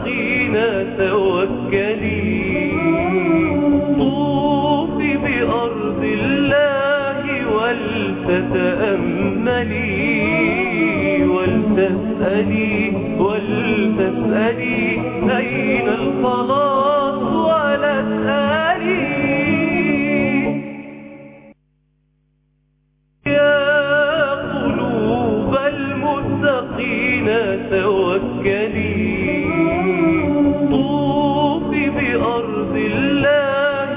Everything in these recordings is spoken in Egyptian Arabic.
المتقين توكلي طوفي بأرض الله ولتتأملي ولتسألي ولتسألي أين الخلاص ولا تسألي يا قلوب المتقين توكلي طوفي بأرض الله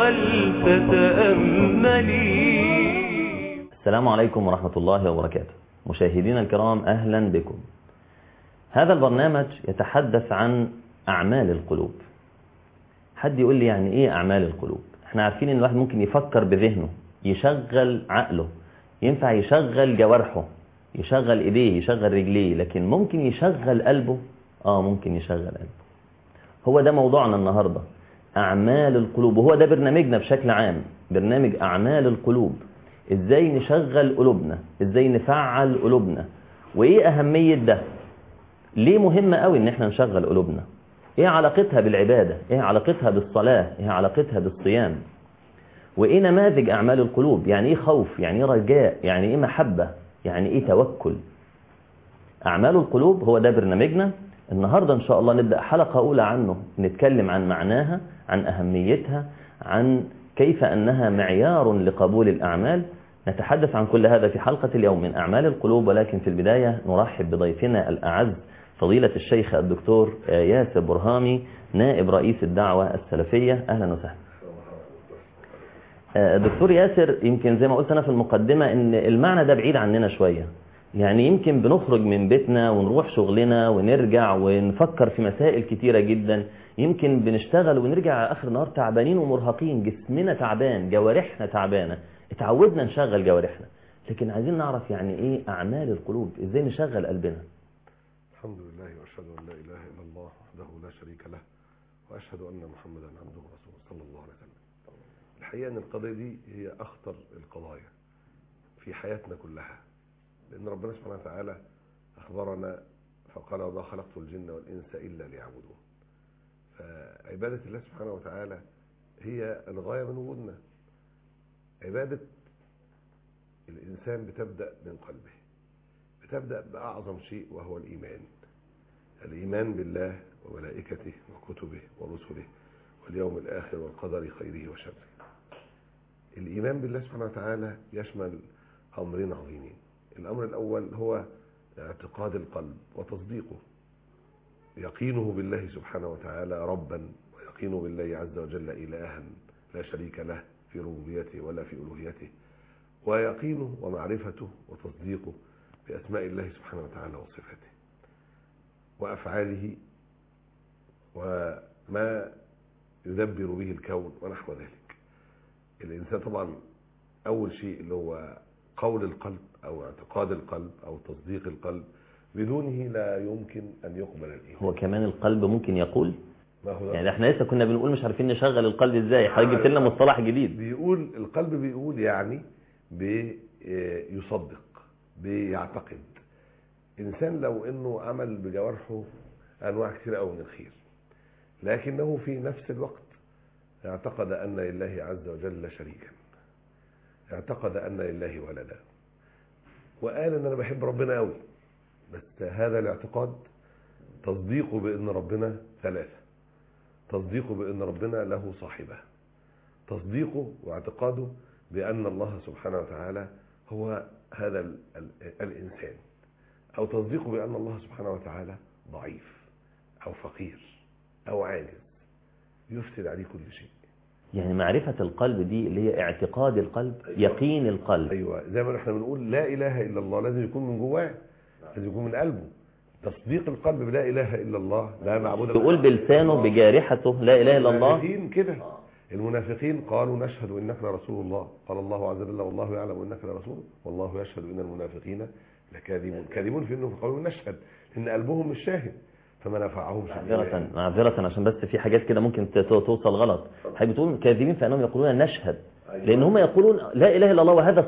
ولتتأملي السلام عليكم ورحمة الله وبركاته مشاهدينا الكرام أهلا بكم هذا البرنامج يتحدث عن أعمال القلوب حد يقول لي يعني إيه أعمال القلوب احنا عارفين إن الواحد ممكن يفكر بذهنه يشغل عقله ينفع يشغل جوارحه يشغل إيديه يشغل رجليه لكن ممكن يشغل قلبه آه ممكن يشغل قلبه هو ده موضوعنا النهاردة أعمال القلوب وهو ده برنامجنا بشكل عام برنامج أعمال القلوب إزاي نشغل قلوبنا إزاي نفعل قلوبنا وإيه أهمية ده ليه مهم قوي إن إحنا نشغل قلوبنا إيه علاقتها بالعبادة إيه علاقتها بالصلاة إيه علاقتها بالصيام وإيه نماذج أعمال القلوب يعني إيه خوف يعني إيه رجاء يعني إيه محبة يعني إيه توكل أعمال القلوب هو ده برنامجنا النهاردة إن شاء الله نبدأ حلقة أولى عنه نتكلم عن معناها عن أهميتها عن كيف أنها معيار لقبول الأعمال نتحدث عن كل هذا في حلقة اليوم من أعمال القلوب ولكن في البداية نرحب بضيفنا الأعز فضيلة الشيخ الدكتور ياسر برهامي نائب رئيس الدعوة السلفية أهلا وسهلا دكتور ياسر يمكن زي ما قلت أنا في المقدمة إن المعنى ده بعيد عننا شوية يعني يمكن بنخرج من بيتنا ونروح شغلنا ونرجع ونفكر في مسائل كتيرة جدا يمكن بنشتغل ونرجع على آخر النهار تعبانين ومرهقين جسمنا تعبان جوارحنا تعبانة اتعودنا نشغل جوارحنا لكن عايزين نعرف يعني ايه أعمال القلوب ازاي نشغل قلبنا الحمد لله واشهد ان لا اله الا الله وحده لا شريك له واشهد ان محمدا عبده ورسوله صلى الله عليه وسلم الحقيقه ان القضيه دي هي اخطر القضايا في حياتنا كلها لان ربنا سبحانه وتعالى اخبرنا فقال وما خلقت الجن والانس الا ليعبدون فعباده الله سبحانه وتعالى هي الغايه من وجودنا عباده الانسان بتبدا من قلبه بتبدأ بأعظم شيء وهو الإيمان الإيمان بالله وملائكته وكتبه ورسله واليوم الآخر والقدر خيره وشره الإيمان بالله سبحانه وتعالى يشمل أمرين عظيمين الأمر الأول هو اعتقاد القلب وتصديقه يقينه بالله سبحانه وتعالى ربا ويقينه بالله عز وجل إلها لا شريك له في ربوبيته ولا في ألوهيته ويقينه ومعرفته وتصديقه بأسماء الله سبحانه وتعالى وصفاته وأفعاله وما يدبر به الكون ونحو ذلك الإنسان طبعا أول شيء اللي هو قول القلب أو اعتقاد القلب أو تصديق القلب بدونه لا يمكن أن يقبل الإيمان هو كمان القلب ممكن يقول ما هو يعني احنا لسه كنا بنقول مش عارفين نشغل القلب ازاي حضرتك جبت لنا مصطلح جديد بيقول القلب بيقول يعني بيصدق بيعتقد إنسان لو أنه عمل بجوارحه أنواع كثيرة أو من الخير لكنه في نفس الوقت اعتقد أن لله عز وجل شريكا اعتقد أن لله ولدا وقال أن أنا بحب ربنا قوي بس هذا الاعتقاد تصديقه بأن ربنا ثلاثة تصديقه بأن ربنا له صاحبة تصديقه واعتقاده بأن الله سبحانه وتعالى هو هذا ال ال الإنسان أو تصديقه بأن الله سبحانه وتعالى ضعيف أو فقير أو عاجز يفسد عليه كل شيء يعني معرفة القلب دي اللي هي اعتقاد القلب يقين القلب أيوة زي ما احنا بنقول لا إله إلا الله لازم يكون من جواه لازم يكون من قلبه تصديق القلب بلا إله إلا الله لا معبود تقول بلسانه بجارحته لا إله إلا الله المنافقين كده المنافقين قالوا نشهد انك لرسول الله قال الله عز وجل والله يعلم انك لرسول والله يشهد ان المنافقين لكاذبون كاذبون في انهم قالوا نشهد ان قلبهم مش شاهد فما نفعهمش معذرة معذرة عشان بس في حاجات كده ممكن ت- توصل غلط حاجة بتقول كاذبين فانهم يقولون نشهد لان هم يقولون لا اله الا الله وهذا صدق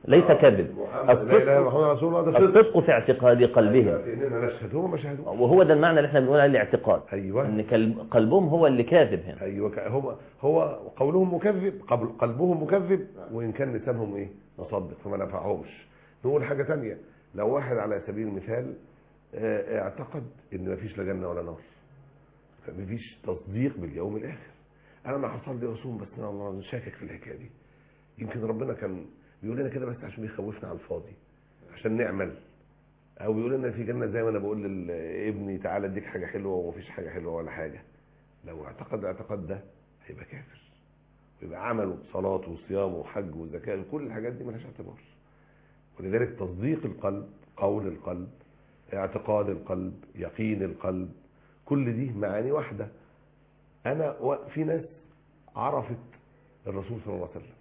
ليس كذب محمد لا اله الا الصدق محمد رسول الله ده صدق الصدق في اعتقاد قلبهم اننا نشهد هم ما شهدوا وهو ده المعنى اللي احنا بنقول عليه الاعتقاد ايوه ان كل- قلبهم هو اللي كاذب هنا ايوه ك- هو هو قولهم مكذب قبل قلبهم مكذب وان كان لسانهم ايه مصدق فما نفعهمش نقول حاجه تانية لو واحد على سبيل المثال آه، اعتقد ان مفيش لا جنه ولا نار مفيش تصديق باليوم الاخر انا ما حصل لي رسوم بس انا والله شاكك في الحكايه دي يمكن ربنا كان بيقول لنا كده بس عشان بيخوفنا على الفاضي عشان نعمل او بيقول لنا في جنه زي ما انا بقول لابني تعالى اديك حاجه حلوه ومفيش حاجه حلوه ولا حاجه لو اعتقد الاعتقاد ده هيبقى كافر ويبقى عمله صلاة وصيام وحج وزكاة كل الحاجات دي ملهاش اعتبار ولذلك تصديق القلب قول القلب اعتقاد القلب يقين القلب كل دي معاني واحدة أنا و- في ناس عرفت الرسول صلى الله عليه وسلم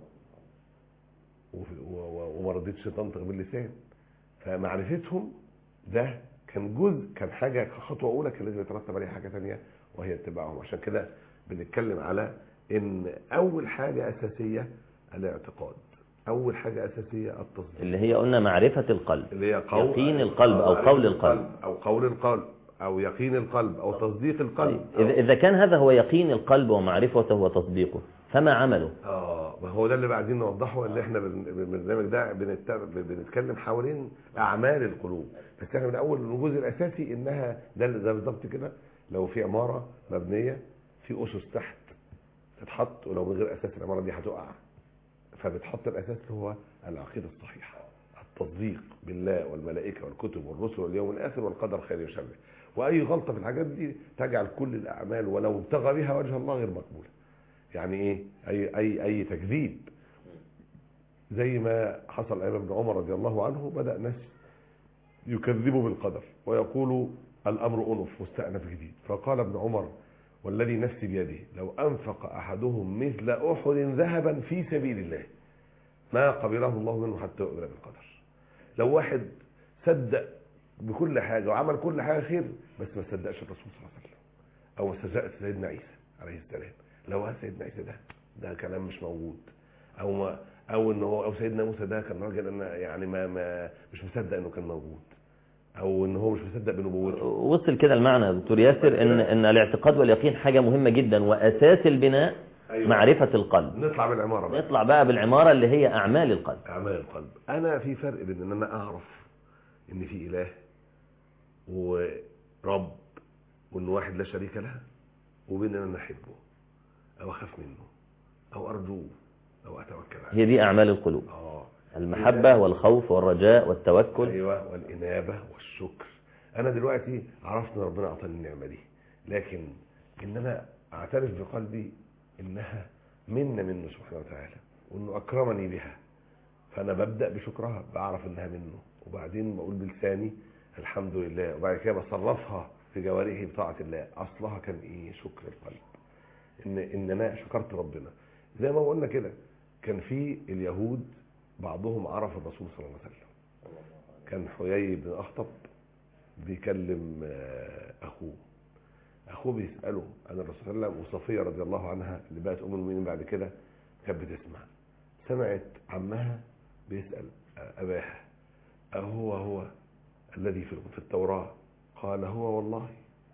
وفي- و- و- وما رضيتش تنطق باللسان فمعرفتهم ده كان جزء كان حاجة خطوة أولى كان لازم يترتب عليها حاجة تانية وهي اتباعهم عشان كده بنتكلم على ان اول حاجة اساسية الاعتقاد اول حاجة اساسية التصديق اللي هي قلنا معرفة القلب اللي هي قول يقين القلب أو معرفة قول القلب. او قول القلب او يقين القلب او تصديق القلب طيب، إذا إذا كان هذا هو يقين القلب ومعرفته وتصديقه فما عمله اه ما هو ده اللي بعدين نوضحه ان احنا بال- بالبرنامج ده بنت- بنتكلم حوالين اعمال القلوب بس احنا من اول الجزء الاساسي انها ده اللي- ده بالظبط كده لو في عماره مبنيه في اسس تحت تتحط ولو من غير اساس العماره دي هتقع فبتحط الاساس اللي هو العقيده الصحيحه التصديق بالله والملائكه والكتب والرسل واليوم الاخر والقدر خير وشر واي غلطه في الحاجات دي تجعل كل الاعمال ولو ابتغى بها وجه الله غير مقبوله يعني ايه اي اي اي تكذيب زي ما حصل ايام ابن عمر رضي الله عنه بدا ناس يكذبوا بالقدر ويقولوا الامر انف مستأنف جديد فقال ابن عمر والذي نفسي بيده لو انفق احدهم مثل احد ذهبا في سبيل الله ما قبله الله منه حتى يؤمن بالقدر لو واحد صدق بكل حاجه وعمل كل حاجه خير بس ما صدقش الرسول صلى الله عليه وسلم او ما صدقش سيدنا عيسى عليه السلام لو قال سيدنا عيسى ده ده كلام مش موجود او ما او ان هو او سيدنا موسى ده كان راجل انا يعني ما, ما مش مصدق انه كان موجود او ان هو مش مصدق بنبوته وصل كده المعنى يا دكتور ياسر ان ان الاعتقاد واليقين حاجة مهمة جدا واساس البناء أيوة. معرفة القلب نطلع بالعماره بقى نطلع بقى بالعمارة اللي هي اعمال القلب اعمال القلب انا في فرق بين ان انا اعرف ان في اله ورب وان واحد لا شريك له وبين ان انا احبه او اخاف منه او ارجوه او اتوكل عليه هي دي اعمال القلوب اه المحبة والخوف والرجاء والتوكل ايوه والانابه والشكر انا دلوقتي عرفت ان ربنا اعطاني النعمه دي لكن ان انا اعترف بقلبي انها منه منه سبحانه وتعالى وانه اكرمني بها فانا ببدا بشكرها بعرف انها منه وبعدين بقول بلساني الحمد لله وبعد كده بصرفها في جوارحي بطاعه الله اصلها كان ايه شكر القلب ان ان انا شكرت ربنا زي ما قلنا كده كان في اليهود بعضهم عرف الرسول صلى الله عليه وسلم كان حيي بن اخطب بيكلم آه، اخوه اخوه بيساله عن الرسول صلى الله عليه وسلم وصفيه رضي الله عنها اللي بقت ام المؤمنين بعد كده كانت بتسمع سمعت عمها بيسال آه، اباها اهو هو الذي في في التوراه قال هو والله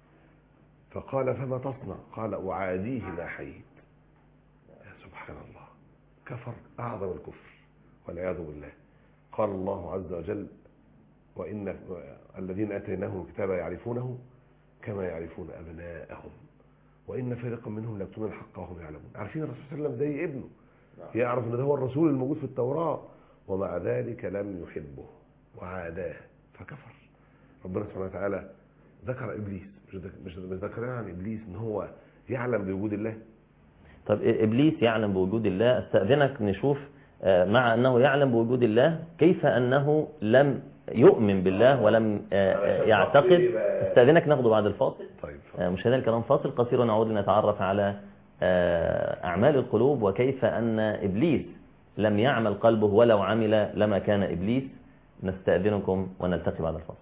فقال فما تصنع قال اعاديه ما حييت يا سبحان الله كفر اعظم الكفر والعياذ بالله قال الله عز وجل وان الذين اتيناهم الكتاب يعرفونه كما يعرفون ابناءهم وان فريقا منهم ليكتمون الحق وهم يعلمون عارفين الرسول صلى الله عليه وسلم زي ابنه يعرف ان ده هو الرسول الموجود في التوراه ومع ذلك لم يحبه وعاداه فكفر ربنا سبحانه وتعالى ذكر ابليس مش ذك- مش مش ذكر عن ابليس ان هو يعلم بوجود الله طب ابليس يعلم بوجود الله استاذنك نشوف آه، مع انه يعلم بوجود الله كيف انه لم يؤمن بالله ولم آه، آه، يعتقد استاذنك ناخده بعد الفاصل طيب آه، مشاهدينا الكرام فاصل قصير ونعود لنتعرف على آه، أعمال القلوب وكيف أن إبليس لم يعمل قلبه ولو عمل لما كان إبليس نستأذنكم ونلتقي بعد الفاصل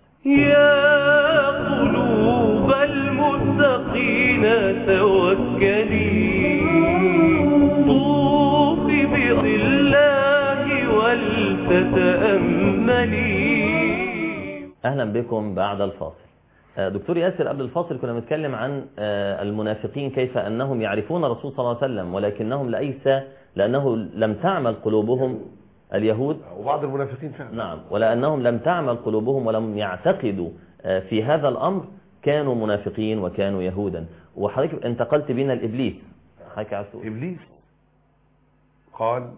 يا قلوب المتقين توكلي طوفي بأرض الله تأملي اهلا بكم بعد الفاصل آه، دكتور ياسر قبل الفاصل كنا بنتكلم عن آه، المنافقين كيف انهم يعرفون الرسول صلى الله عليه وسلم ولكنهم ليس لانه لم تعمل قلوبهم اليهود وبعض المنافقين فعلا نعم ولانهم لم تعمل قلوبهم ولم يعتقدوا آه، في هذا الامر كانوا منافقين وكانوا يهودا وحضرتك انتقلت بنا لابليس حضرتك عايز تقول ابليس قال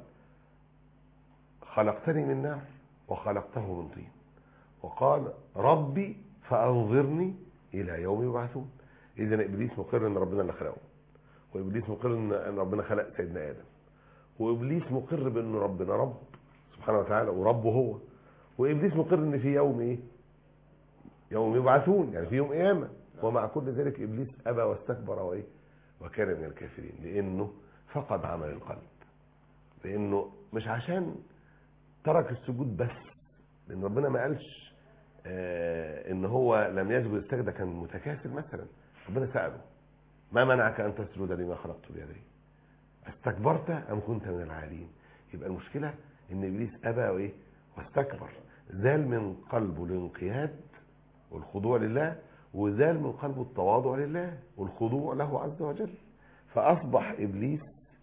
خلقتني من نار وخلقته من طين وقال ربي فانظرني الى يوم يبعثون اذا ابليس مقر ان ربنا اللي خلقه وابليس مقر ان إن ربنا خلق سيدنا ادم وابليس مقر بان ربنا رب سبحانه وتعالى وربه هو وابليس مقر ان في يوم ايه يوم يبعثون يعني في يوم قيامه ومع كل ذلك ابليس ابى واستكبر وايه وكان من الكافرين لانه فقد عمل القلب لانه مش عشان ترك السجود بس لان ربنا ما قالش آه ان هو لم يسجد السجده كان متكاسل مثلا ربنا ساله ما منعك ان تسجد لما خلقت بيدي استكبرت ام كنت من العالين يبقى المشكله ان ابليس ابى وايه واستكبر زال من قلبه الانقياد والخضوع لله وزال من قلبه التواضع لله والخضوع له عز وجل فاصبح ابليس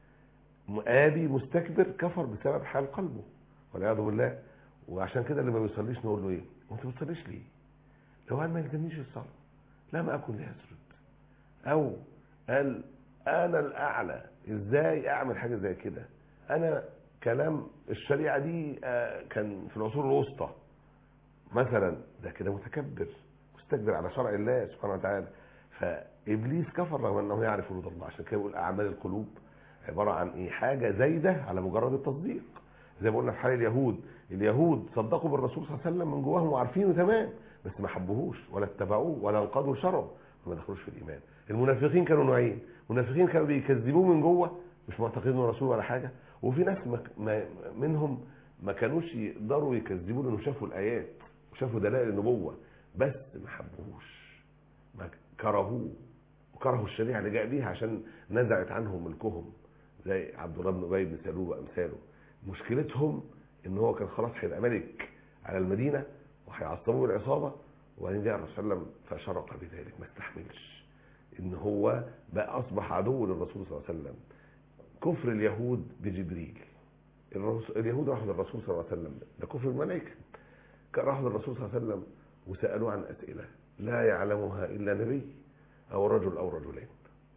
آبي مستكبر كفر بسبب حال قلبه والعياذ بالله وعشان كده اللي ما بيصليش نقول له ايه وانت ما بتصليش ليه لو قال ما يلزمنيش الصلاه لم اكن لاسجد او قال انا الاعلى ازاي اعمل حاجه زي كده انا كلام الشريعه دي آه، كان في العصور الوسطى مثلا ده كده متكبر مستكبر على شرع الله سبحانه وتعالى فابليس كفر رغم انه يعرف وجود الله عشان كده بيقول اعمال القلوب عباره عن ايه حاجه زايده على مجرد التصديق زي ما قلنا في حال اليهود اليهود صدقوا بالرسول صلى الله عليه وسلم من جواهم وعارفينه تمام بس ما حبوهوش ولا اتبعوه ولا انقادوا شرعه وما دخلوش في الايمان المنافقين كانوا نوعين منافقين كانوا بيكذبوه من جوه مش معتقدين انه رسول ولا حاجه وفي ناس ما ما منهم ما كانوش يقدروا يكذبوه لانه شافوا الايات وشافوا دلائل النبوه بس ما حبوهوش ما كرهوه وكرهوا الشريعه اللي جاء بيها عشان نزعت عنهم ملكهم زي عبد الله بن ابي بن سلول وامثاله مشكلتهم ان هو كان خلاص هيبقى ملك على المدينه وهيعصبوه بالعصابه وبعدين جاء الرسول صلى الله عليه وسلم فشرق بذلك ما استحملش ان هو بقى اصبح عدو للرسول صلى الله عليه وسلم كفر اليهود بجبريل الرسول اليهود راحوا للرسول صلى الله عليه وسلم ده كفر الملائكه راحوا للرسول صلى الله عليه وسلم وسالوه عن اسئله لا يعلمها الا نبي او رجل او رجلين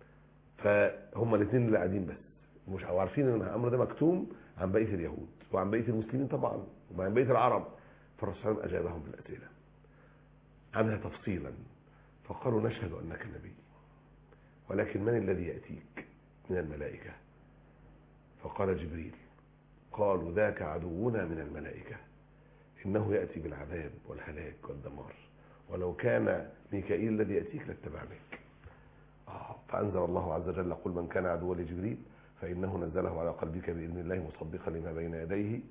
فهم الاثنين اللي قاعدين بس مش عارفين ان الامر ده مكتوم عن بقيه اليهود وعن بقيه المسلمين طبعا وعن بقيه العرب فالرسول صلى الله عليه وسلم اجابهم بالاسئله عنها تفصيلا فقالوا نشهد انك نبي ولكن من الذي ياتيك من الملائكه فقال جبريل قالوا ذاك عدونا من الملائكه انه ياتي بالعذاب والهلاك والدمار ولو كان ميكائيل الذي ياتيك لاتبعناك آه فانزل الله عز وجل قل من كان عدوا لجبريل فانه نزله على قلبك باذن الله مصدقا لما بين يديه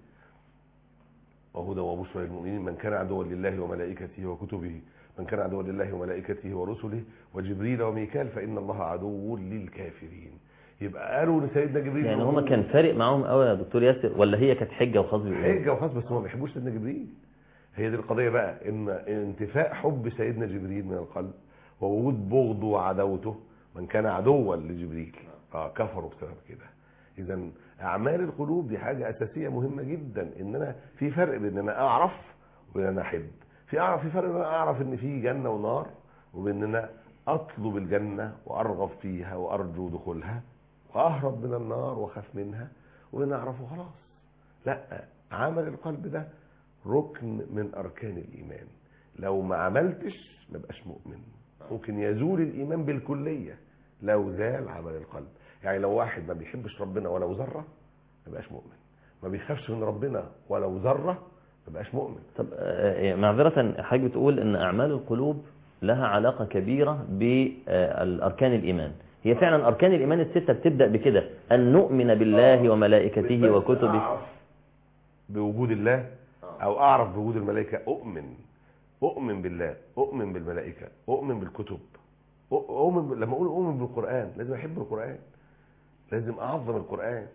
وهدى وبشرى للمؤمنين من كان عدوا لله وملائكته وكتبه من كان عدوا لله وملائكته ورسله وجبريل وميكال فان الله عدو للكافرين يبقى قالوا لسيدنا جبريل يعني إنه هما كان فارق معاهم قوي يا دكتور ياسر ولا هي كانت حجه وخاص بيقولوا حجه وخاص بس هم ما بيحبوش سيدنا جبريل هي دي القضيه بقى ان انتفاء حب سيدنا جبريل من القلب ووجود بغضه وعداوته من كان عدوا لجبريل اه كفروا بسبب كده اذا اعمال القلوب دي حاجه اساسيه مهمه جدا ان انا في فرق بين ان انا اعرف وبين ان انا احب في اعرف في فرق ان انا اعرف ان في جنه ونار وبين ان انا اطلب الجنه وارغب فيها وارجو دخولها واهرب من النار واخاف منها وان اعرف وخلاص لا عمل القلب ده ركن من اركان الايمان لو ما عملتش ما بقاش مؤمن ممكن يزول الايمان بالكليه لو زال عمل القلب يعني لو واحد ما بيحبش ربنا ولو ذره ما بقاش مؤمن ما بيخافش من ربنا ولو ذره ما بقاش مؤمن طب آه، معذرة حضرتك بتقول ان اعمال القلوب لها علاقة كبيرة بالاركان الايمان هي فعلا اركان الايمان الستة بتبدأ بكده ان نؤمن بالله وملائكته بس وكتبه أعرف بوجود الله او اعرف بوجود الملائكه اؤمن اؤمن بالله اؤمن بالملائكه اؤمن بالكتب أؤمن ب... لما اقول اؤمن بالقران لازم احب القران لازم اعظم القران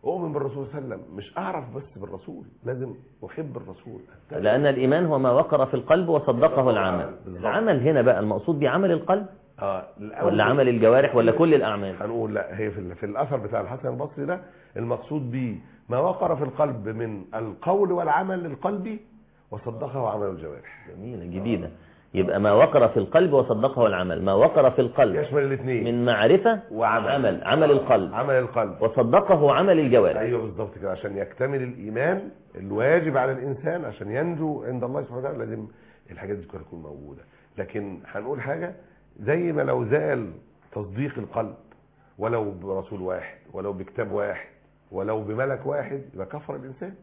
اؤمن بالرسول صلى الله عليه وسلم مش اعرف بس بالرسول لازم احب الرسول لأن الإيمان هو ما وقر في القلب وصدقه العمل بالظبط. العمل هنا بقى المقصود بعمل القلب اه الأول- ولا عمل الجوارح ولا كل الأعمال هنقول لا هي في, ال- في الاثر بتاع الحسن البصري ده المقصود به ما وقر في القلب من القول والعمل القلبي وصدقه عمل الجوارح جميلة جديدة يبقى ما وقر في القلب وصدقه العمل ما وقر في القلب يشمل الاثنين من معرفة وعمل. عمل عمل القلب عمل القلب وصدقه عمل الجوارح ايوه بالظبط كده عشان يكتمل الايمان الواجب على الانسان عشان ينجو عند الله سبحانه وتعالى لازم الحاجات دي كلها تكون موجوده لكن هنقول حاجه زي ما لو زال تصديق القلب ولو برسول واحد ولو بكتاب واحد ولو بملك واحد يبقى كفر الانسان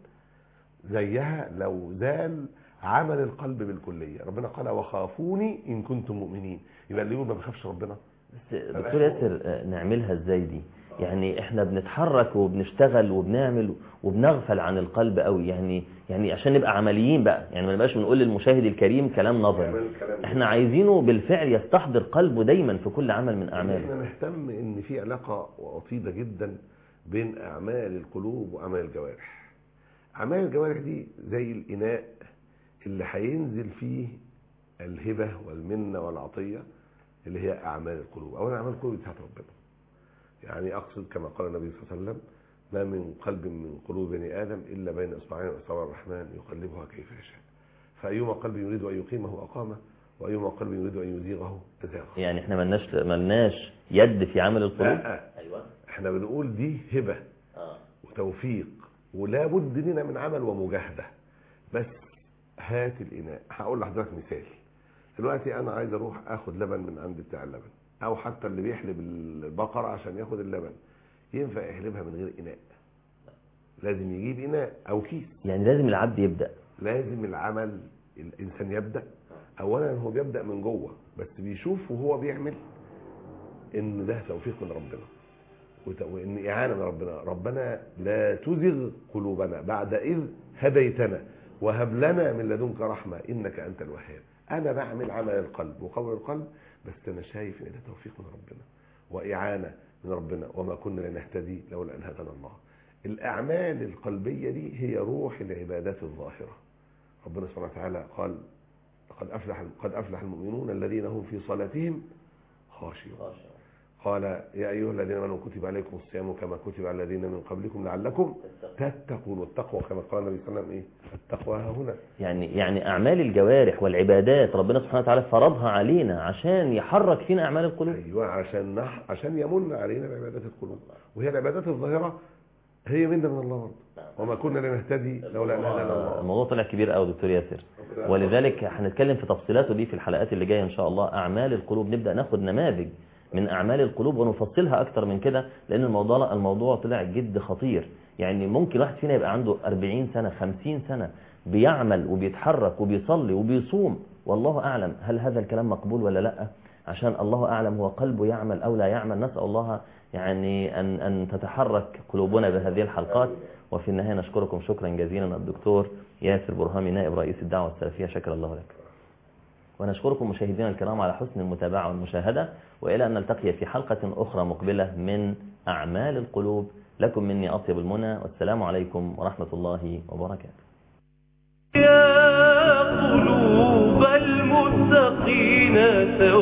زيها لو زال عمل القلب بالكليه ربنا قال وخافوني ان كنتم مؤمنين يبقى اللي يقول ما بيخافش ربنا بس دكتور ياسر آه، نعملها ازاي دي يعني احنا بنتحرك وبنشتغل وبنعمل وبنغفل عن القلب قوي يعني يعني عشان نبقى عمليين بقى يعني ما نبقاش بنقول للمشاهد الكريم كلام نظري احنا عايزينه بالفعل يستحضر قلبه دايما في كل عمل من اعماله احنا نهتم ان في علاقه وطيده جدا بين اعمال القلوب واعمال الجوارح اعمال الجوارح دي زي الاناء اللي هينزل فيه الهبه والمنه والعطيه اللي هي اعمال القلوب اولا اعمال القلوب دي بتاعت ربنا يعني اقصد كما قال النبي صلى الله عليه وسلم ما من قلب من قلوب بني ادم الا بين اصبعين من اصابع الرحمن يقلبها كيف يشاء فايما قلب يريد ان يقيمه اقامه وايما قلب يريد ان يزيغه ازاغه يعني احنا ملناش ملناش يد في عمل القلوب لا ايوه احنا بنقول دي هبه اه وتوفيق ولا بد لنا من عمل ومجاهده بس هات الاناء هقول لحضرتك مثال دلوقتي انا عايز اروح اخد لبن من عند بتاع اللبن او حتى اللي بيحلب البقره عشان ياخد اللبن ينفع يحلبها من غير اناء لازم يجيب اناء او كيس يعني لازم العبد يبدا لازم العمل الانسان يبدا اولا هو بيبدا من جوه بس بيشوف وهو بيعمل ان ده توفيق من ربنا وت- وان اعانه من ربنا ربنا لا تزغ قلوبنا بعد اذ هديتنا وهب لنا من لدنك رحمه انك انت الوهاب انا بعمل عمل القلب وقول القلب بس انا شايف ان ده توفيق من ربنا واعانه من ربنا وما كنا لنهتدي لولا ان هدانا الله الاعمال القلبيه دي هي روح العبادات الظاهره ربنا سبحانه وتعالى قال قد افلح قد افلح المؤمنون الذين هم في صلاتهم خاشعون قال يا ايها الذين امنوا كتب عليكم الصيام كما كتب على الذين من قبلكم لعلكم تتقون والتقوى كما قال النبي صلى الله عليه وسلم ايه التقوى ها هنا يعني يعني اعمال الجوارح والعبادات ربنا سبحانه وتعالى فرضها علينا عشان يحرك فينا اعمال القلوب ايوه عشان نح... عشان يمن علينا بعبادات القلوب وهي العبادات الظاهره هي منا من الله برضه وما كنا لنهتدي لولا ان هدانا الله الموضوع طلع كبير قوي دكتور ياسر ولذلك هنتكلم في تفصيلاته دي في الحلقات اللي جايه ان شاء الله اعمال القلوب نبدا ناخد نماذج من اعمال القلوب ونفصلها اكتر من كده لان الموضوع الموضوع طلع جد خطير يعني ممكن واحد فينا يبقى عنده 40 سنه 50 سنه بيعمل وبيتحرك وبيصلي وبيصوم والله اعلم هل هذا الكلام مقبول ولا لا عشان الله اعلم هو قلبه يعمل او لا يعمل نسال الله يعني ان ان تتحرك قلوبنا بهذه الحلقات وفي النهايه نشكركم شكرا جزيلا الدكتور ياسر برهامي نائب رئيس الدعوه السلفيه شكر الله لك ونشكركم مشاهدينا الكرام على حسن المتابعة والمشاهدة وإلى أن نلتقي في حلقة أخرى مقبلة من أعمال القلوب لكم مني أطيب المنى والسلام عليكم ورحمة الله وبركاته يا قلوب المتقين